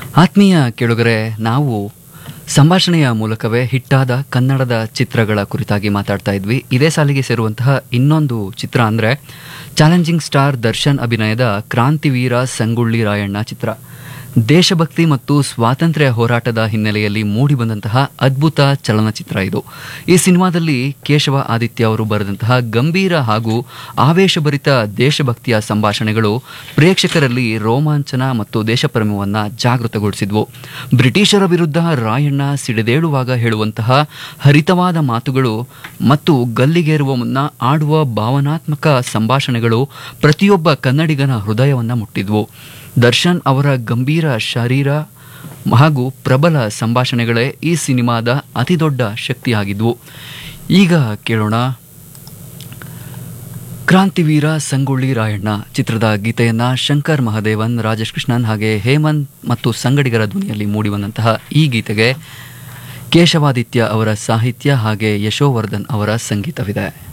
ಆತ್ಮೀಯ ಕೇಳುಗರೆ ನಾವು ಸಂಭಾಷಣೆಯ ಮೂಲಕವೇ ಹಿಟ್ಟಾದ ಕನ್ನಡದ ಚಿತ್ರಗಳ ಕುರಿತಾಗಿ ಮಾತಾಡ್ತಾ ಇದ್ವಿ ಇದೇ ಸಾಲಿಗೆ ಸೇರುವಂತಹ ಇನ್ನೊಂದು ಚಿತ್ರ ಅಂದರೆ ಚಾಲೆಂಜಿಂಗ್ ಸ್ಟಾರ್ ದರ್ಶನ್ ಅಭಿನಯದ ಕ್ರಾಂತಿವೀರ ಸಂಗೊಳ್ಳಿ ರಾಯಣ್ಣ ಚಿತ್ರ ದೇಶಭಕ್ತಿ ಮತ್ತು ಸ್ವಾತಂತ್ರ್ಯ ಹೋರಾಟದ ಹಿನ್ನೆಲೆಯಲ್ಲಿ ಮೂಡಿಬಂದಂತಹ ಅದ್ಭುತ ಚಲನಚಿತ್ರ ಇದು ಈ ಸಿನಿಮಾದಲ್ಲಿ ಕೇಶವ ಆದಿತ್ಯ ಅವರು ಬರೆದಂತಹ ಗಂಭೀರ ಹಾಗೂ ಆವೇಶಭರಿತ ದೇಶಭಕ್ತಿಯ ಸಂಭಾಷಣೆಗಳು ಪ್ರೇಕ್ಷಕರಲ್ಲಿ ರೋಮಾಂಚನ ಮತ್ತು ದೇಶಪ್ರೇಮವನ್ನು ಜಾಗೃತಗೊಳಿಸಿದ್ವು ಬ್ರಿಟಿಷರ ವಿರುದ್ಧ ರಾಯಣ್ಣ ಸಿಡಿದೇಳುವಾಗ ಹೇಳುವಂತಹ ಹರಿತವಾದ ಮಾತುಗಳು ಮತ್ತು ಗಲ್ಲಿಗೇರುವ ಮುನ್ನ ಆಡುವ ಭಾವನಾತ್ಮಕ ಸಂಭಾಷಣೆಗಳು ಪ್ರತಿಯೊಬ್ಬ ಕನ್ನಡಿಗನ ಹೃದಯವನ್ನು ಮುಟ್ಟಿದ್ವು ದರ್ಶನ್ ಅವರ ಗಂಭೀರ ಶರೀರ ಹಾಗೂ ಪ್ರಬಲ ಸಂಭಾಷಣೆಗಳೇ ಈ ಸಿನಿಮಾದ ಅತಿದೊಡ್ಡ ಶಕ್ತಿಯಾಗಿದ್ವು ಈಗ ಕೇಳೋಣ ಕ್ರಾಂತಿವೀರ ಸಂಗೊಳ್ಳಿ ರಾಯಣ್ಣ ಚಿತ್ರದ ಗೀತೆಯನ್ನ ಶಂಕರ್ ಮಹದೇವನ್ ರಾಜೇಶ್ ಕೃಷ್ಣನ್ ಹಾಗೆ ಹೇಮಂತ್ ಮತ್ತು ಸಂಗಡಿಗರ ಧ್ವನಿಯಲ್ಲಿ ಮೂಡಿಬಂದಂತಹ ಈ ಗೀತೆಗೆ ಕೇಶವಾದಿತ್ಯ ಅವರ ಸಾಹಿತ್ಯ ಹಾಗೆ ಯಶೋವರ್ಧನ್ ಅವರ ಸಂಗೀತವಿದೆ